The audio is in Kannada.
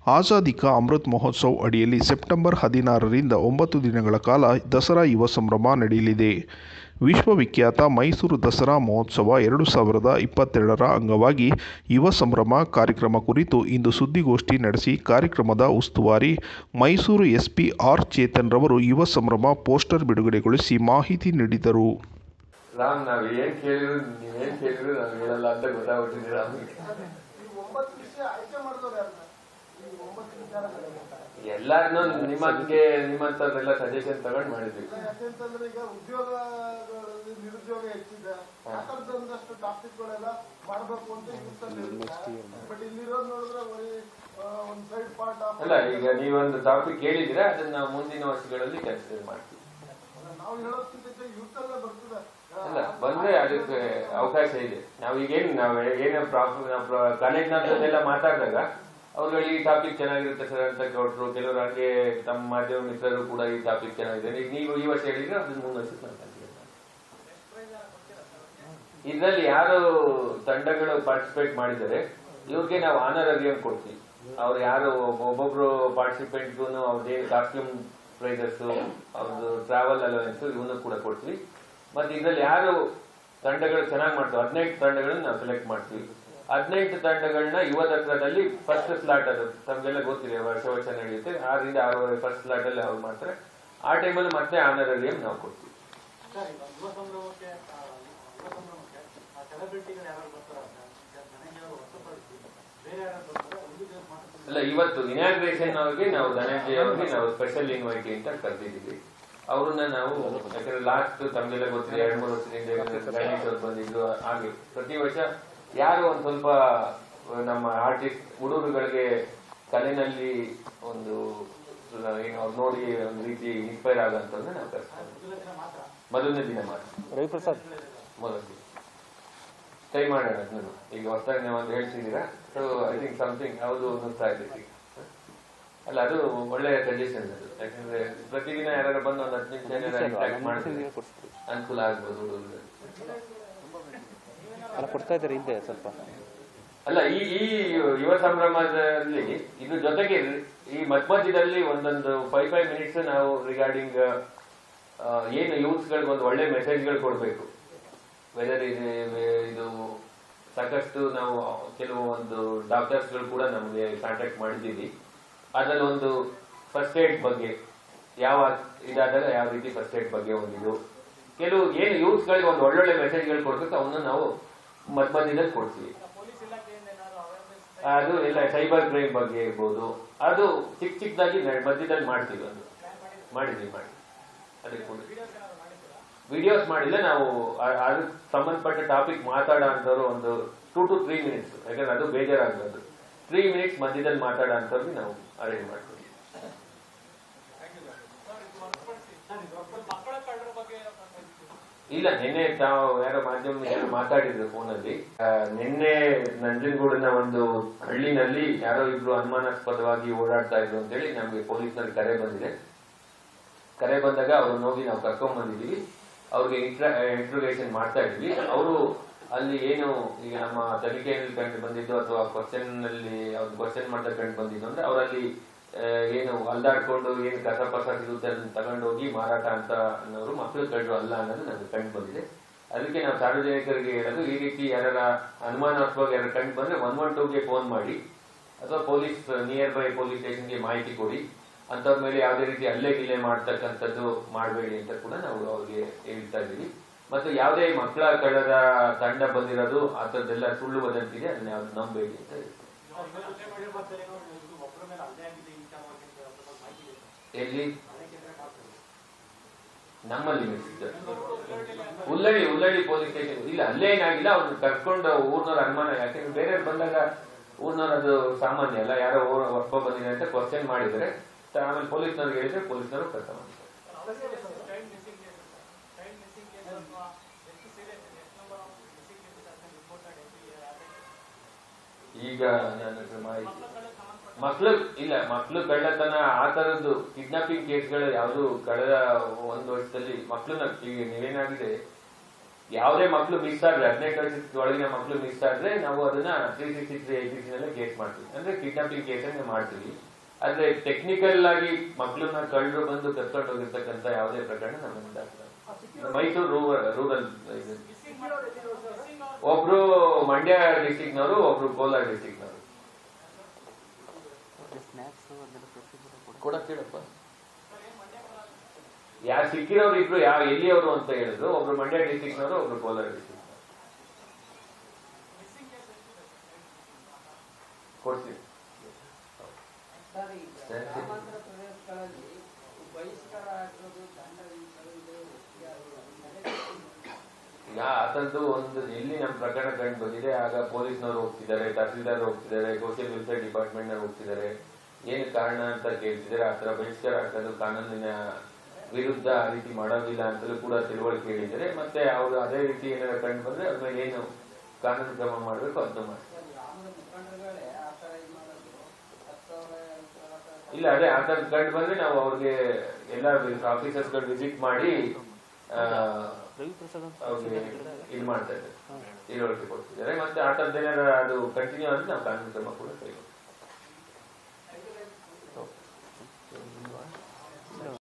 ಆಜಾದಿ ಕಾ ಅಮೃತ್ ಮಹೋತ್ಸವ್ ಅಡಿಯಲ್ಲಿ ಸೆಪ್ಟೆಂಬರ್ ಹದಿನಾರರಿಂದ ಒಂಬತ್ತು ದಿನಗಳ ಕಾಲ ದಸರಾ ಯುವ ಸಂಭ್ರಮ ನಡೆಯಲಿದೆ ವಿಶ್ವವಿಖ್ಯಾತ ಮೈಸೂರು ದಸರಾ ಮಹೋತ್ಸವ ಎರಡು ಸಾವಿರದ ಇಪ್ಪತ್ತೆರಡರ ಅಂಗವಾಗಿ ಯುವ ಸಂಭ್ರಮ ಕಾರ್ಯಕ್ರಮ ಕುರಿತು ಇಂದು ಸುದ್ದಿಗೋಷ್ಠಿ ನಡೆಸಿ ಕಾರ್ಯಕ್ರಮದ ಉಸ್ತುವಾರಿ ಮೈಸೂರು ಎಸ್ಪಿ ಆರ್ ಚೇತನ್ ರವರು ಯುವ ಸಂಭ್ರಮ ಪೋಸ್ಟರ್ ಬಿಡುಗಡೆಗೊಳಿಸಿ ಮಾಹಿತಿ ನೀಡಿದರು ರಾಮ್ ನಾವ್ ಏನ್ ಕೇಳಿದ್ರು ನೀವೇನ್ ಕೇಳಿದ್ರು ನಾವ್ ಹೇಳಲ್ಲ ಅಂತ ಗೊತ್ತಾಗ್ಬಿಟ್ಟಿದೆ ರಾಮ್ಗೆ ಈ ಒಂಬತ್ತು ವಿಷಯ ಆಯ್ಕೆ ಮಾಡಿದವ್ರು ಯಾರನ್ನ ಈ ಒಂಬತ್ತು ವಿಚಾರಗಳಿವೆ ಎಲ್ಲಾರನ್ನೂ ನಿಮ್ಮಂಗೆ ನಿಮ್ಮಂತವ್ರೆಲ್ಲ ಸಜೆಷನ್ ತಗೊಂಡ್ ಮಾಡಿದ್ವಿ ಯಾಕೆಂತಂದ್ರೆ ಈಗ ಉದ್ಯೋಗಗಳಲ್ಲಿ ನಿರುದ್ಯೋಗ ಹೆಚ್ಚಿದೆ ಆ ಥರದ್ದು ಒಂದಷ್ಟು ಟಾಪಿಕ್ಗಳೆಲ್ಲ ಮಾಡಬೇಕು ಅಂತ ಬಟ್ ಇಲ್ಲಿರೋದು ನೋಡಿದ್ರೆ ಬರೀ ಆ, ಒಂದ್ ಸೈಡ್ ಪಾರ್ಟ್ ಆಫ್ ಅಲ್ಲ ಈಗ ನೀವೊಂದು ಟಾಪಿಕ್ ಕೇಳಿದ್ರೆ ಅದನ್ನ ನಾವು ಮುಂದಿನ ವರ್ಷಗಳಲ್ಲಿ ಕನ್ಸಿಡರ್ ಮಾಡ್ತೀವಿ ನಾವು ಹೇಳೋದಕ್ಕಿಂತ ಯೂತ್ ಎಲ್ಲ ಬರ್ತದೆ ಅಲ್ಲ ಬಂದ್ರೆ ಅದಕ್ಕೆ ಅವಕಾಶ ಇದೆ ನಾವು ಈಗೇನ್ ನಾವು ಏನೇ ಕಾಲೇಜ್ನಲ್ಲ ಮಾತಾಡಿದಾಗ ಅವ್ರುಗಳು ಈ ಟಾಪಿಕ್ ಚೆನ್ನಾಗಿರುತ್ತೆ ಸರ್ ಅಂತ ಕೊಟ್ರು ಕೆಲವರು ಹಂಗೆ ತಮ್ಮ ಮಾಧ್ಯಮ ಮಿತ್ರರು ಕೂಡ ಈ ಟಾಪಿಕ್ ಚೆನ್ನಾಗಿದೆ ಈಗ ನೀವು ಈ ವರ್ಷ ಹೇಳಿದ್ರೆ ಅದನ್ನ ಮುಂದೆ ವರ್ಷಕ್ಕೆ ನಾನು consider ಮಾಡ್ತೀನಿ. ಇದ್ರಲ್ಲಿ ಯಾರು ತಂಡಗಳು ಪಾರ್ಟಿಸಿಪೇಟ್ ಮಾಡಿದ್ದಾರೆ ಇವ್ರಿಗೆ ನಾವು ಆನರರಿಯಂ ಕೊಡ್ತೀವಿ ಅವ್ರು ಯಾರು ಒಬ್ಬೊಬ್ರು ಪಾರ್ಟಿಸಿಪೆಂಟ್ಗೂ ಅವ್ರದ್ದೇನು ಕಾಸ್ಟ್ಯೂಮ್ ಪ್ರೈಸಸ್ ಅವ್ರದ್ದು ಟ್ರಾವೆಲ್ ಅಲವೆನ್ಸ್ ಇವನು ಕೂಡ ಕೊಡ್ತೀವಿ ಮತ್ತೆ ಇದ್ರಲ್ಲಿ ಯಾರು ತಂಡಗಳು ಚೆನ್ನಾಗಿ ಮಾಡ್ತೀವಿ ಹದಿನೆಂಟು ತಂಡಗಳನ್ನ ನಾವು ಸೆಲೆಕ್ಟ್ ಮಾಡ್ತೀವಿ ಹದಿನೆಂಟು ತಂಡಗಳನ್ನ ಯುವ ದಸರಾದಲ್ಲಿ ಫಸ್ಟ್ ಸ್ಲಾಟ್ ಅದು ತಮ್ಗೆಲ್ಲ ಗೊತ್ತಿದೆ ವರ್ಷ ವರ್ಷ ನಡೆಯುತ್ತೆ ಆರರಿಂದ ಆರು ಫಸ್ಟ್ ಸ್ಲಾಟ್ ಅಲ್ಲಿ ಅವ್ರು ಮಾಡ್ತಾರೆ ಆ ಟೈಮಲ್ಲಿ ಮತ್ತೆ ಆನರರಿಯಂ ನಾವು ಕೊಡ್ತೀವಿ ಸರ್ ಈಗ ಯುವ ಸಂಭ್ರಮಕ್ಕೆ ಆ, ಯುವ ಸಂಭ್ರಮಕ್ಕೆ ಸೆಲೆಬ್ರಿಟಿಗಳು ಯಾರು ಬರ್ತಾರ ನನಗೆ ಅವರು ಹೊರತುಪಡಿಸಿ ಬೇರೆ ಯಾರು ಬರ್ತಾರೆ ಉಳಿದ ಮಾತ್ರ ಅಲ್ಲ ಇವತ್ತು ಇನಾಗ್ರೇಷನ್ ಅವ್ರಿಗೆ ನಾವು ಧನಂಜಯ ಅವ್ರಿಗೆ ನಾವು ಸ್ಪೆಷಲ್ ಇನ್ವೈಟಿ ಅಂತ ಕರೆದಿದ್ದೀವಿ ಅವ್ರನ್ನ ನಾವು ಯಾಕಂದ್ರೆ ಲಾಸ್ಟ್ ತಮ್ಗೆಲ್ಲ ಗೊತ್ತಿದೆ ಎರಡ್ ಮೂರು ವರ್ಷದಿಂದ ಗಣೇಶ್ ಅವ್ರು ಬಂದಿದ್ರು ಹಾಗೆ ಪ್ರತಿ ವರ್ಷ ಯಾರು ಒಂದ್ ಸ್ವಲ್ಪ ನಮ್ಮ ಆರ್ಟಿಸ್ಟ್ ಹುಡುಗರುಗಳಿಗೆ ಕಲೆನಲ್ಲಿ ಒಂದು ಏನು ಅವ್ರು ನೋಡಿ ಒಂದು ರೀತಿ ಇನ್ಸ್ಪೈರ್ ಆಗಂತಂದ್ರೆ ನಾವು ಕರ್ಸ್ಕೊಂಡು ಮೊದಲ ದಿನ ಮಾತ್ರ ಮೊದಲನೇ ದಿನ ಮಾತ್ರ ರವಿಪ್ರಸಾದ್ ಮೊದಲ ದಿನ ಟ್ರೈ ಮಾಡೋಣ ಅದನ್ನು ಈಗ ಹೊಸದಾಗಿ ನೀವು ಒಂದು ಹೇಳ್ತಿದ್ದೀರಾ ಸೊ ಐ ಥಿಂಕ್ ಸಮಥಿಂಗ್ ಯಾವುದು ಅನ್ನಿಸ್ತಾ ಇದೆ ಈಗ ಅಲ್ಲ ಅದು ಒಳ್ಳೆ ಸಜೆಷನ್ ಅದು ಯಾಕಂದ್ರೆ ಪ್ರತಿದಿನ ಯಾರು ಬಂದು ಒಂದು ಹತ್ತು ನಿಮಿಷ ಇಂಟ್ಯಾಕ್ಟ್ ಮಾಡಿದ್ರೆ ಅನುಕೂಲ ಆಗ್ಬೋದು ಹುಡುಗರಿಗೆ ಅಲ್ಲ ಕೊಡ್ತಾ ಇದ್ದಾರೆ ಹಿಂದೆ ಸ್ವಲ್ಪ ಅಲ್ಲ ಈ ಈ ಯುವ ಸಂಭ್ರಮದಲ್ಲಿ ಇದ್ರ ಜೊತೆಗೆ ಈ ಮಧ್ಯ ಮಧ್ಯದಲ್ಲಿ ಒಂದೊಂದು ಫೈವ್ ಫೈವ್ ಮಿನಿಟ್ಸ್ ನಾವು ರಿಗಾರ್ಡಿಂಗ್ ಏನು ಯೂತ್ಸ್ ಗಳಿಗೆ ಒಂದು ಒಳ್ಳೆ ಮೆಸೇಜ್ಗಳು ಕೊಡಬೇಕು ವೆದರ್ ಇದು ಇದು ಸಾಕಷ್ಟು ನಾವು ಕೆಲವು ಒಂದು ಡಾಕ್ಟರ್ಸ್ ಗಳು ಕೂಡ ನಮಗೆ ಕಾಂಟ್ಯಾಕ್ಟ್ ಮಾಡಿದ್ದೀವಿ ಅದ್ರಲ್ಲಿ ಒಂದು ಫಸ್ಟ್ ಏಡ್ ಬಗ್ಗೆ ಯಾವ ಇದಾದಾಗ ಯಾವ ರೀತಿ ಫಸ್ಟ್ ಏಡ್ ಬಗ್ಗೆ ಒಂದಿದು ಕೆಲವು ಏನು ಯೂತ್ಸ್ ಗಳಿಗೆ ಒಂದು ಒಳ್ಳೊಳ್ಳೆ ಮೆಸೇಜ್ಗಳು ಕೊಡ್ಬೇಕು ಅವನ್ನ ನಾವು ಮಧ್ಯ ಮಧ್ಯದಲ್ಲಿ ಕೊಡ್ತೀವಿ ಅದು ಎಲ್ಲ ಸೈಬರ್ ಕ್ರೈಮ್ ಬಗ್ಗೆ ಇರ್ಬೋದು ಅದು ಚಿಕ್ಕ ಚಿಕ್ಕದಾಗಿ ನ- ಮಧ್ಯದಲ್ಲಿ ಮಾಡ್ತೀವಿ ಒಂದು ಮಾಡಿದ್ವಿ ಮಾಡಿ ಅದಕ್ಕೆ ಕೂಡ ವಿಡಿಯೋಸ್ ಮಾಡಿಲ್ಲ ನಾವು ಆ- ಅದಕ್ಕೆ ಸಂಬಂಧಪಟ್ಟ ಟಾಪಿಕ್ ಮಾತಾಡೋ ಅಂಥವ್ರು ಒಂದು ಟೂ ಟು ತ್ರೀ ಮಿನಿಟ್ಸ್ ಯಾಕಂದ್ರೆ ಅದು ಬೇಜಾರಾಗ್ಬಾರ್ದು ತ್ರೀ ಮಿನಿಟ್ಸ್ ಮಧ್ಯದಲ್ಲಿ ಮಾತಾಡೋ ಅಂಥವ್ರಿಗೆ ನಾವು ಅರೇಂಜ್ ಮಾಡ್ತೀವಿ ಇಲ್ಲ ನಿನ್ನೆ ತಾವು ಯಾರೋ ಮಾಧ್ಯಮ ಯಾರೋ ಮಾತಾಡಿದ್ರು ಫೋನಲ್ಲಿ ನಿನ್ನೆ ನಂಜನಗೂಡಿನ ಒಂದು ಹಳ್ಳಿನಲ್ಲಿ ಯಾರೋ ಇಬ್ರು ಅನುಮಾನಾಸ್ಪದವಾಗಿ ಓಡಾಡ್ತಾ ಇದ್ರು ಅಂತೇಳಿ ನಮ್ಗೆ ಪೊಲೀಸ್ನವ್ರಿಗೆ ಕರೆ ಬಂದಿದೆ ಕರೆ ಬಂದಾಗ ಅವ್ರನ್ನ ಹೋಗಿ ನಾವು ಕರ್ಕೊಂಡ್ ಬಂದಿದೀವಿ ಅವ್ರಿಗೆ ಇಂಟ್ರೋಗೇಷನ್ ಮಾಡ್ತಾ ಇದ್ವಿ ಅವರು ಅಲ್ಲಿ ಏನು ಈಗ ನಮ್ಮ ತನಿಖೆಯಲ್ಲಿ ಕಂಡು ಬಂದಿದ್ದು ಅಥವಾ ಕ್ವಶನ್ ನಲ್ಲಿ ಅವ್ರು ಕ್ವಶನ್ ಮಾಡ್ತಾ ಕಂಡು ಬಂದಿದ್ದು ಅಂದ್ರೆ ಅವರಲ್ಲಿ ಏನು ಅಲ್ದಾಡ್ಕೊಂಡು ಏನು ಕಸ ಪಸ ಸಿಗುತ್ತೆ ಅದನ್ನ ತಗೊಂಡೋಗಿ ಮಾರಾಟ ಅಂತ ಅನ್ನೋರು ಮಕ್ಕಳು ಕಳ್ಳರು ಅಲ್ಲ ಅನ್ನೋದು ನಮ್ಗೆ ಕಂಡು ಬಂದಿದೆ ಅದಕ್ಕೆ ನಾವು ಸಾರ್ವಜನಿಕರಿಗೆ ಹೇಳೋದು ಈ ರೀತಿ ಯಾರ ಅನುಮಾನಾಸ್ಪದ ಯಾರು ಕಂಡು ಬಂದ್ರೆ ಒನ್ ಒನ್ ಟೂಗೆ ಫೋನ್ ಮಾಡಿ ಅಥವಾ ಪೊಲೀಸ್ ನಿಯರ್ ಬೈ ಪೊಲೀಸ್ ಸ್ಟೇಷನ್ಗೆ ಮಾಹಿತಿ ಕೊಡಿ ಅಂತವ್ರ ಮೇಲೆ ಯಾವುದೇ ರೀತಿ ಹಲ್ಲೆ ಗಿಲ್ಲೆ ಮಾಡ್ತಕ್ಕಂಥದ್ದು ಮಾಡಬೇಡಿ ಅಂತ ಕೂಡ ನಾವು ಅವ್ರಿಗೆ ಹೇಳ್ತಾ ಇದ್ದೀವಿ ಮತ್ತು ಯಾವುದೇ ಮಕ್ಕಳ ಕಳ್ಳರ ತಂಡ ಬಂದಿರೋದು ಆ ಥರದ್ದೆಲ್ಲ ಸುಳ್ಳು ವದಂತಿದೆ ಅದನ್ನ ಯಾವ್ದು ನಂಬೇಡಿ ಅಂತ ಹೇಳ್ತೀವಿ ಹಲ್ಲೆ ಮಾಡಿರ್ಬೋದು ಇದು ಒಬ್ಬರ ಮೇಲೆ ಹಲ್ಲೆ ಆಗಿದೆ ಈ ವಿಚಾರವಾಗಿ ಅಂತ ಸ್ವಲ್ಪ ಮಾಹಿತಿ ಇದೆ ಎಲ್ಲಿ ಹಲ್ಲೆ ಕೇಂದ್ರ ಮಾಡ್ತಾರೆ ನಮ್ಮಲ್ಲಿ ಮಿಕ್ಸಿದೆ ಉಲ್ಲಳ್ಳಿ ಉಲ್ಲಳ್ಳಿ ಪೊಲೀಸ್ ಸ್ಟೇಷನ್ ಇಲ್ಲ ಅಲ್ಲೇ ಏನಾಗಿಲ್ಲ ಅವ್ರನ್ನ ಕರ್ಕೊಂಡು ಊರ್ನವ್ರ ಅನುಮಾನ ಯಾಕಂದ್ರೆ ಬೇರೆ ಬಂದಾಗ ಊರ್ನವ್ರು ಅದು ಸಾಮಾನ್ಯ ಅಲ್ಲ ಯಾರೋ ಊರ ಒಪ್ಪ ಬಂದಿದೆ ಅಂತ ಕ್ವಶನ್ ಮಾಡಿದ್ರೆ ಆಮೇಲೆ ಪೊಲೀಸ್ನವ್ರಿಗೆ ಹೇಳಿದ್ರೆ ಪೊಲೀಸ್ನವರು ಕರ್ಕೊಂಡು ಮಾಡ್ತಾರೆ ಈಗ ನನ್ನ ಹತ್ರ ಮಾಹಿತಿ ಮಕ್ಳು ಇಲ್ಲ ಮಕ್ಳು ಕಳ್ಳತನ ಆ ತರದ್ದು ಕಿಡ್ನಾಪಿಂಗ್ ಕೇಸ್ಗಳು ಯಾವುದು ಕಳೆದ ಒಂದು ವರ್ಷದಲ್ಲಿ ಮಕ್ಳನ್ನ ಈಗ ನೀವೇನಾಗಿದೆ ಯಾವುದೇ ಮಕ್ಕಳು ಮಿಸ್ ಆದ್ರೆ ಹದಿನೆಂಟು ವರ್ಷದ ಒಳಗಿನ ಮಕ್ಕಳು ಮಿಸ್ ಆದ್ರೆ ನಾವು ಅದನ್ನ ತ್ರೀ ಸಿಕ್ಸ್ಟಿ ತ್ರೀ ಐ ನಲ್ಲಿ ಕೇಸ್ ಮಾಡ್ತೀವಿ ಅಂದ್ರೆ ಕಿಡ್ನಾಪಿಂಗ್ ಕೇಸ್ ಮಾಡ್ತೀವಿ ಆದ್ರೆ ಟೆಕ್ನಿಕಲ್ ಆಗಿ ಮಕ್ಕಳನ್ನ ಕಳ್ಳರು ಬಂದು ಕರ್ಕೊಂಡು ಹೋಗಿರ್ತಕ್ಕಂಥ ಯಾವುದೇ ಪ್ರಕರಣ ನಮ್ಮಿಂದ ಆಗ್ತದೆ. ಮೈಸೂರು ರೂರಲ್ ರೂರಲ್ ಇದು. ಒಬ್ರು ಮಂಡ್ಯ ಡಿಸ್ಟಿಕ್ನವರು ಒಬ್ರು ಕೋಲಾರ ಡಿಸ್ಟಿಕ್ನವರು ಕೊಡಕ್ ಹೇಳಪ್ಪ ಯಾರು ಸಿಕ್ಕಿರೋರು ಇಬ್ರು ಯಾವ ಎಲ್ಲಿಯವರು ಅಂತ ಹೇಳಿದ್ರು ಒಬ್ರು ಮಂಡ್ಯ ಡಿಸ್ಟಿಕ್ನವರು ಒಬ್ರು ಕೋಲಾರ ಡಿಸ್ಟಿಕ್ ಕೊಡ್ತೀವಿ ಸರ್, ಈ ಗ್ರಾಮಾಂತರ ಪ್ರದೇಶಗಳಲ್ಲಿ ಬಹಿಷ್ಕಾರ ಹಾಕೋದು ದಂಡ ವಿಧಿಸೋದು ಒಪ್ಪಿಗೆ ಆಗೋದು. ಈಗ ಆತಂದು ಒಂದು ಎಲ್ಲಿ ನಮ್ಮ ಪ್ರಕರಣ ಕಂಡು ಬಂದಿದೆ ಆಗ ಪೊಲೀಸ್ನವರು ಹೋಗ್ತಿದ್ದಾರೆ ತಹಸೀಲ್ದಾರ್ ಹೋಗ್ತಿದ್ದಾರೆ ಸೋಷಿಯಲ್ ವೆಲ್ಫೇರ್ ಡಿಪಾರ್ಟ್ಮೆಂಟ್ ನವರು ಹೋಗ್ತಿದ್ದಾರೆ ಏನು ಕಾರಣ ಅಂತ ಕೇಳ್ತಿದ್ದಾರೆ ಆ ಥರ ಬಹಿಷ್ಕಾರ ಹಾಕೋದು ಕಾನೂನಿನ ವಿರುದ್ಧ ಆ ರೀತಿ ಮಾಡೋದಿಲ್ಲ ಅಂತಲೂ ಕೂಡ ತಿಳುವಳಿಕೆ ಹೇಳಿದ್ದಾರೆ ಮತ್ತೆ ಅವರು ಅದೇ ರೀತಿ ಏನಾದ್ರು ಕಂಡು ಬಂದ್ರೆ ಅದ್ರ ಮೇಲೆ ಏನು ಕಾನೂನು ಕ್ರಮ ಮಾಡಬೇಕು ಅದನ್ನ ಮಾಡ್ತಾರೆ ಸರ್, ಗ್ರಾಮದ ಮುಖಂಡರುಗಳೇ ಆ ಥರ ಇದು ಮಾಡೋದು ಹತ್ತು ಸಾವಿರ ಎರಡು ಸಾವಿರ ಇಲ್ಲ ಅದೇ ಆ ಥರ ಕಂಡು ಬಂದ್ರೆ ನಾವು ಅವ್ರಿಗೆ ಎಲ್ಲ ಆಫೀಸರ್ಸ್ಗಳು ವಿಸಿಟ್ ಮಾಡಿ ಆ, ಅವ್ರಿಗೆ ಇದು ಮಾಡ್ತಾ ಇದ್ದಾರೆ ತಿಳುವಳಿಕೆ ಕೊಡ್ತಿದ್ದಾರೆ ಮತ್ತೆ ಆ ಥರದ್ದೇನಾರ ಅದು ಕಂಟಿನ್ಯೂ ಆದ್ರೆ ನಾವು ಕಾನೂನು ಕ್ರಮ ಕೂಡ ಕೈಗೊಳ್ತೀವಿ